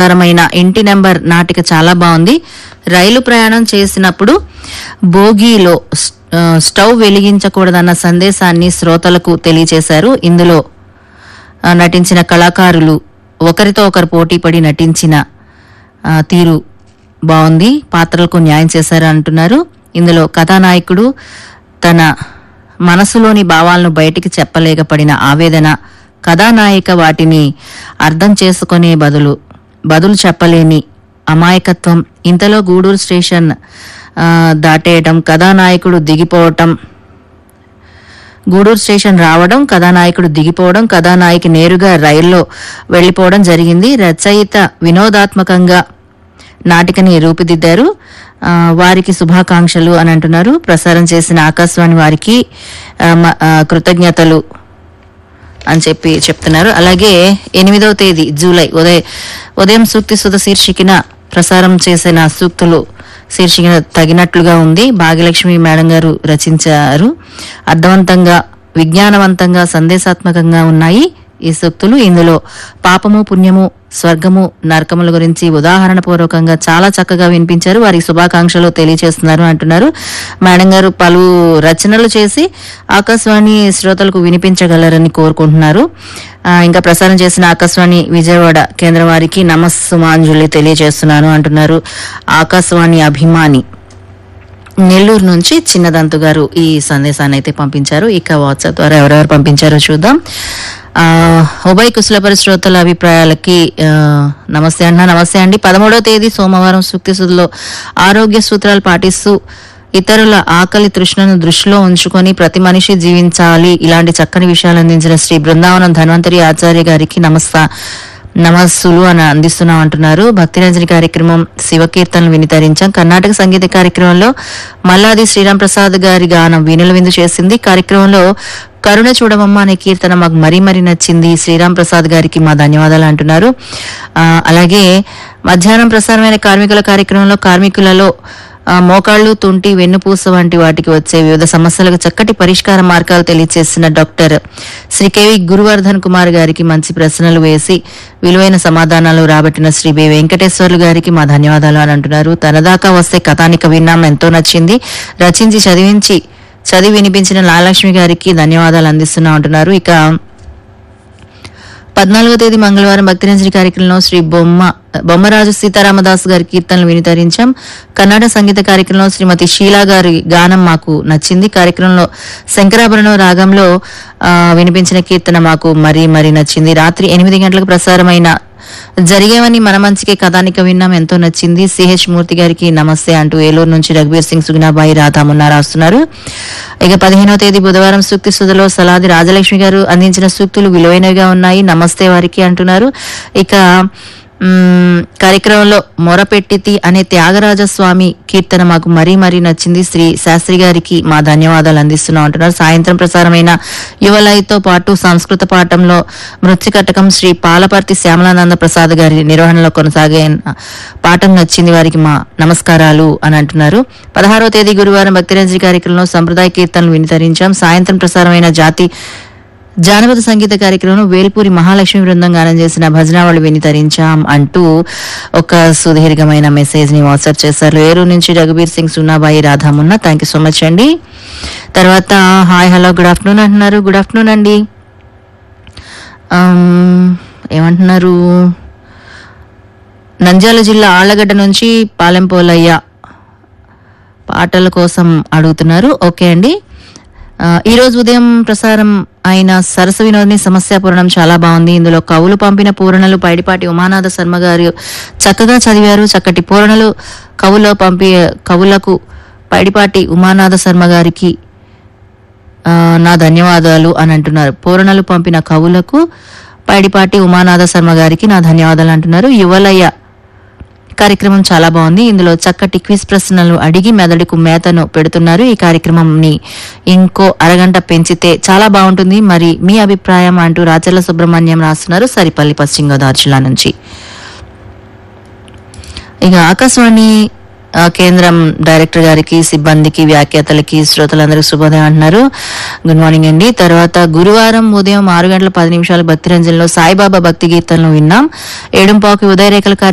ప్రసారమైన ఇంటి నెంబర్ నాటిక చాలా బాగుంది రైలు ప్రయాణం చేసినప్పుడు బోగీలో స్- ఆ, స్టవ్ వెలిగించకూడదన్న సందేశాన్ని శ్రోతలకు తెలియచేశారు ఇందులో ఆ, నటించిన కళాకారులు ఒకరితో ఒకరు పోటీపడి నటించిన ఆ, తీరు బాగుంది పాత్రలకు న్యాయం చేశారు అంటున్నారు ఇందులో కథానాయకుడు తన మనసులోని భావాలను బయటికి చెప్పలేకపడిన ఆవేదన కథానాయిక వాటిని అర్థం చేసుకునే బదులు బదులు చెప్పలేని అమాయకత్వం ఇంతలో గూడూరు స్టేషన్ ఆ, దాటేయటం కథానాయకుడు దిగిపోవటం గూడూరు స్టేషన్ రావడం కథానాయకుడు దిగిపోవడం కథానాయకి నేరుగా రైల్లో వెళ్లిపోవడం జరిగింది రచయిత వినోదాత్మకంగా నాటికని రూపుదిద్దారు ఆ, వారికి శుభాకాంక్షలు అని అంటున్నారు ప్రసారం చేసిన ఆకాశవాణి వారికి ఆ, మ- ఆ, కృతజ్ఞతలు అని చెప్పి చెప్తున్నారు అలాగే ఎనిమిదవ తేదీ జూలై ఉదయ ఉదయం సూక్తి సుధ శీర్షికన ప్రసారం చేసిన సూక్తులు శీర్షికన తగినట్లుగా ఉంది భాగ్యలక్ష్మి మేడం గారు రచించారు అర్థవంతంగా విజ్ఞానవంతంగా సందేశాత్మకంగా ఉన్నాయి ఈ సూక్తులు ఇందులో పాపము పుణ్యము స్వర్గము నరకముల గురించి ఉదాహరణ పూర్వకంగా చాలా చక్కగా వినిపించారు వారికి శుభాకాంక్షలు తెలియజేస్తున్నారు అంటున్నారు మేడం గారు పలు రచనలు చేసి ఆకాశవాణి శ్రోతలకు వినిపించగలరని కోరుకుంటున్నారు ఆ, ఇంకా ప్రసారం చేసిన ఆకాశవాణి విజయవాడ కేంద్రం వారికి నమస్సుమాంజలి తెలియజేస్తున్నాను అంటున్నారు ఆకాశవాణి అభిమాని నెల్లూరు నుంచి చిన్నదంతు గారు ఈ సందేశాన్ని అయితే పంపించారు ఇక వాట్సాప్ ద్వారా ఎవరెవరు పంపించారో చూద్దాం ఆ, ఉభయ కుశలపరి శ్రోతల అభిప్రాయాలకి ఆ, నమస్తే అన్న నమస్తే అండి పదమూడవ తేదీ సోమవారం సూక్తి సుధిలో ఆరోగ్య సూత్రాలు పాటిస్తూ ఇతరుల ఆకలి తృష్ణను దృష్టిలో ఉంచుకొని ప్రతి మనిషి జీవించాలి ఇలాంటి చక్కని విషయాలు అందించిన శ్రీ బృందావనం ధన్వంతరి ఆచార్య గారికి నమస్తా నమస్సులు అని అందిస్తున్నాం అంటున్నారు భక్తిరంజని కార్యక్రమం శివకీర్తనలు వినితరించాం కర్ణాటక సంగీత కార్యక్రమంలో మల్లాది శ్రీరామ్ ప్రసాద్ గారి గానం వీణుల విందు చేసింది కార్యక్రమంలో కరుణ చూడమమ్మ అనే కీర్తన మాకు మరీ మరీ నచ్చింది శ్రీరామ్ ప్రసాద్ గారికి మా ధన్యవాదాలు అంటున్నారు ఆ, అలాగే మధ్యాహ్నం ప్రసారమైన కార్మికుల కార్యక్రమంలో కార్మికులలో ఆ, మోకాళ్ళు తుంటి వెన్నుపూస వంటి వాటికి వచ్చే వివిధ సమస్యలకు చక్కటి పరిష్కార మార్గాలు తెలియజేసిన డాక్టర్ శ్రీ కేవి గురువర్ధన్ కుమార్ గారికి మంచి ప్రశ్నలు వేసి విలువైన సమాధానాలు రాబట్టిన శ్రీ బి వెంకటేశ్వర్లు గారికి మా ధన్యవాదాలు అని అంటున్నారు తనదాకా వస్తే కథానిక విన్నాం ఎంతో నచ్చింది రచించి చదివించి చదివి వినిపించిన లాలక్ష్మి గారికి ధన్యవాదాలు అందిస్తున్నా అంటున్నారు ఇక పద్నాలుగో తేదీ మంగళవారం భక్తిరంజని కార్యక్రమంలో శ్రీ బొమ్మ బొమ్మరాజు సీతారామదాస్ గారి కీర్తనలు వినితరించాం కన్నడ సంగీత కార్యక్రమంలో శ్రీమతి షీలా గారి గానం మాకు నచ్చింది కార్యక్రమంలో శంకరాభరణం రాగంలో ఆ, వినిపించిన కీర్తన మాకు మరీ మరీ నచ్చింది రాత్రి ఎనిమిది గంటలకు ప్రసారమైన జరిగేవని మన మంచికి కథానిక విన్నాం ఎంతో నచ్చింది సిహెచ్ మూర్తి గారికి నమస్తే అంటూ ఏలూరు నుంచి రఘుబీర్ సింగ్ సుగుణాబాయి రాధామున్నా రాస్తున్నారు ఇక పదిహేనవ తేదీ బుధవారం సూక్తి సుధలో సలాది రాజలక్ష్మి గారు అందించిన సూక్తులు విలువైనవిగా ఉన్నాయి నమస్తే వారికి అంటున్నారు ఇక మ్మ్, కార్యక్రమంలో మొరపెట్టితి అనే త్యాగరాజ స్వామి కీర్తన మాకు మరీ మరీ నచ్చింది శ్రీ శాస్త్రి గారికి మా ధన్యవాదాలు అందిస్తున్నాం అంటున్నారు సాయంత్రం ప్రసారమైన యువలయతో పాటు సంస్కృత పాఠంలో మృత్యుకటకం శ్రీ పాలపర్తి శ్యామలానంద ప్రసాద్ గారి నిర్వహణలో కొనసాగే పాఠం నచ్చింది వారికి మా నమస్కారాలు అని అంటున్నారు పదహారవ తేదీ గురువారం భక్తిరంజని కార్యక్రమంలో సంప్రదాయ కీర్తనలు వినితరించాం సాయంత్రం ప్రసారమైన జాతి జానపద సంగీత కార్యక్రమంలో వేల్పూరి మహాలక్ష్మి బృందం గానం చేసిన భజనావళి వినితరించాం అంటూ ఒక సుదీర్ఘమైన మెసేజ్ ని వాట్సాప్ చేశారు ఏరు నుంచి రఘుబీర్ సింగ్ సున్నాబాయి రాధామున్న థ్యాంక్ యూ సో మచ్ అండి తర్వాత హాయ్ హలో గుడ్ ఆఫ్టర్నూన్ అంటున్నారు గుడ్ ఆఫ్టర్నూన్ అండి ఆమ్, ఏమంటున్నారు నంద్యాల జిల్లా ఆళ్లగడ్డ నుంచి పాలెంపోలయ్య పాటల కోసం అడుగుతున్నారు ఓకే అండి ఆ, ఈ రోజు ఉదయం ప్రసారం అయిన సరస వినోదిని సమస్య పూరణం చాలా బాగుంది ఇందులో కవులు పంపిన పూరణలు పైడిపాటి ఉమానాథ శర్మ గారు చక్కగా చదివారు చక్కటి పూరణలు కవులో పంపి కవులకు పైడిపాటి ఉమానాథ శర్మ గారికి ఆ, నా ధన్యవాదాలు అని అంటున్నారు పూరణలు పంపిన కవులకు పైడిపాటి ఉమానాథ శర్మ గారికి నా ధన్యవాదాలు అంటున్నారు యువలయ్య కార్యక్రమం చాలా బాగుంది ఇందులో చక్కటి క్విజ్ ప్రశ్నలు అడిగి మెదడుకు మేతను పెడుతున్నారు ఈ కార్యక్రమంని ఇంకో అరగంట పెంచితే చాలా బాగుంటుంది మరి మీ అభిప్రాయం అంటూ రాచర్ల సుబ్రహ్మణ్యం రాస్తున్నారు సరిపల్లి పశ్చిమ గోదావరి జిల్లా నుంచి ఇక ఆకాశవాణి ఆ, కేంద్రం డైరెక్టర్ గారికి సిబ్బందికి వ్యాఖ్యాతలకి శ్రోతలందరికీ శుభోదయం అంటున్నారు గుడ్ మార్నింగ్ అండి తర్వాత గురువారం ఉదయం ఆరు గంటల పది నిమిషాల భక్తి రంజన్లో సాయిబాబా భక్తి గీతాలను విన్నాం ఏడుంపావుకి ఉదయరేఖల కార్యక్రమం